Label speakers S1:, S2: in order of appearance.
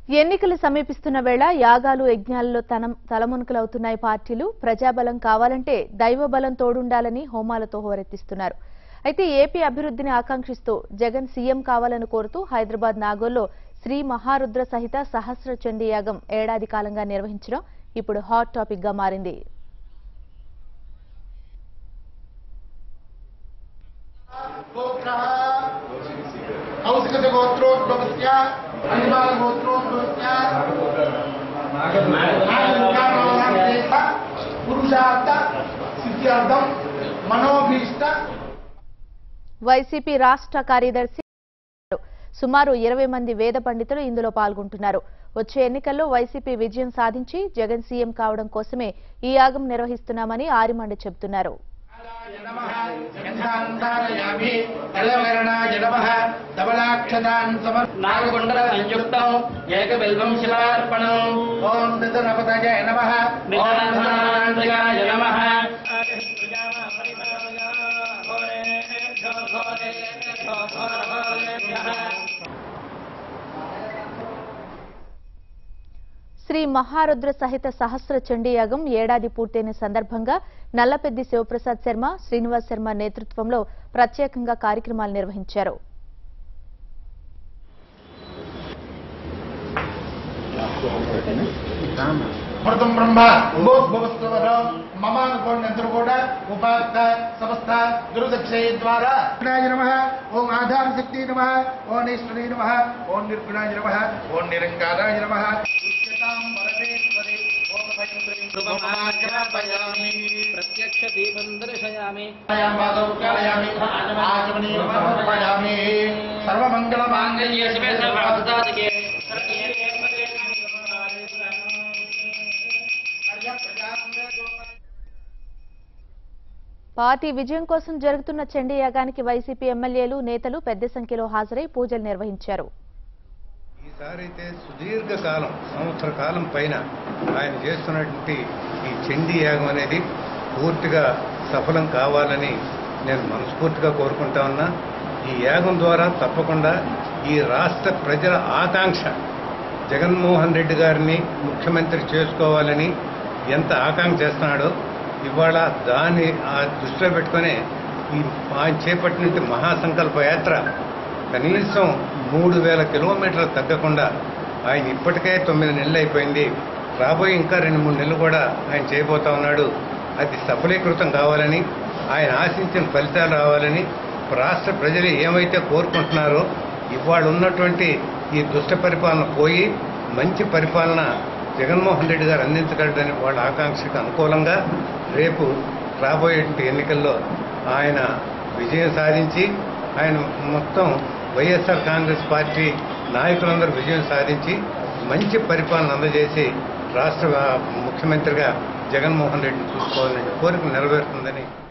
S1: ఎన్నికలు సమీపిస్తున్న వేళ యాగాలు యజ్ఞాలలో తనం తలమునకలవుతున్నాయి పార్టీలు ప్రజాబలం కావాలంటే దైవబలం తోడుండాలని హోమాలతో హోరెత్తిస్తున్నారు అయితే ఏపీ అభివృద్ధిని ఆకాంక్షిస్తూ జగన్ సీఎం కావాలని కోరుతూ హైదరాబాద్ నాగోల్లో శ్రీ మహారుద్ర సహిత సహస్ర చండీ యాగం ఏడాది కాలంగా నిర్వహించడం ఇప్పుడు హాట్ టాపిక్ గా మారింది
S2: गोत्रः औसकगोत्रोद्भवस्य हनुमानगोत्रोद्भवस्य नागरिकानां पुरुषार्थ सिद्ध्यर्थं मनोभीष्ट
S1: వైసీపీ రాష్ట్ర కార్యదర్శి సుమారు ఇరవై మంది వేద పండితులు ఇందులో పాల్గొంటున్నారు వచ్చే ఎన్నికల్లో వైసీపీ విజయం సాధించి జగన్ సీఎం కావడం కోసమే ఈ యాగం నిర్వహిస్తున్నామని ఆరిమండ చెబుతున్నారు
S2: यन्तान्तारयामि तलवर्णाय नमः धवलाक्षतान् समर्
S3: నాగకుండల సంయుక్తం ఏకబిల్వం శివార్పణం
S2: ॐ निधनपतये नमः ॐ
S3: నిధానాంతకాయ నమః
S1: శ్రీ మహారుద్ర సహిత సహస్ర చండీ యాగం ఏడాది పూర్తయిన సందర్భంగా నల్లపెద్ది శివప్రసాద్ శర్మ శ్రీనివాస్ శర్మ నేతృత్వంలో ప్రత్యేకంగా కార్యక్రమాలు నిర్వహించారు
S2: మృతం బ్రహ్మ ఉభోద్భవస్వర మమ అనుకోండి అందరూ కూడా ఉపాస్థ సమస్త గురుదక్షయ ద్వారా విఘ్నాయ నమ ఓం ఆధార శక్తి నమ ఓం ఈశ్వరీ నమ ఓం నిర్గుణాయ నమ ఓం నిరంకారాయ నమ ఉచ్యతాం పరమేశ్వరి ఓం భయం శ్రీం
S3: శుభమాజ్ఞాపయామి ప్రత్యక్ష దీపం దర్శయామి
S2: ఆచమయామి ఆచమనీయం సమర్పయామి సర్వమంగళ
S3: మాంగళ్య శివే సర్వార్థసాధికే
S1: పార్టీ విజయం కోసం జరుగుతున్న చండీ యాగానికి వైసీపీ ఎమ్మెల్యేలు నేతలు పెద్ద సంఖ్యలో హాజరై పూజలు నిర్వహించారు
S4: ఈసారి అయితే సుదీర్ఘ కాలం సంవత్సర కాలం పైన ఆయన చేస్తున్నటువంటి ఈ చండీ యాగం అనేది పూర్తిగా సఫలం కావాలని నేను మనస్ఫూర్తిగా కోరుకుంటా ఉన్నా ఈ యాగం ద్వారా తప్పకుండా ఈ రాష్ట్ర ప్రజల ఆకాంక్ష జగన్మోహన్ రెడ్డి గారిని ముఖ్యమంత్రి చేసుకోవాలని ఎంత ఆకాంక్ష చేస్తున్నాడో ఇవాళ దాన్ని ఆ దృష్టిలో పెట్టుకొని ఈ ఆయన చేపట్టినటువంటి మహాసంకల్ప యాత్ర కనీసం మూడు వేల కిలోమీటర్లు తగ్గకుండా ఆయన ఇప్పటికే తొమ్మిది నెలలు అయిపోయింది రాబోయే ఇంకా రెండు మూడు నెలలు కూడా ఆయన చేయబోతా ఉన్నాడు అది సఫలీకృతం కావాలని ఆయన ఆశించిన ఫలితాలు రావాలని రాష్ట్ర ప్రజలు ఏమైతే కోరుకుంటున్నారో ఇవాళ ఉన్నటువంటి ఈ దుష్ట పరిపాలన పోయి మంచి పరిపాలన జగన్మోహన్ రెడ్డి గారు అందించగలడని వాళ్ళ ఆకాంక్షకు అనుకూలంగా రేపు రాబోయే ఎన్నికల్లో ఆయన విజయం సాధించి ఆయన మొత్తం వైఎస్ఆర్ కాంగ్రెస్ పార్టీ నాయకులందరూ విజయం సాధించి మంచి పరిపాలన అందజేసి రాష్ట్ర ముఖ్యమంత్రిగా జగన్మోహన్ రెడ్డిని చూసుకోవాలని కోరిక నెరవేరుతుందని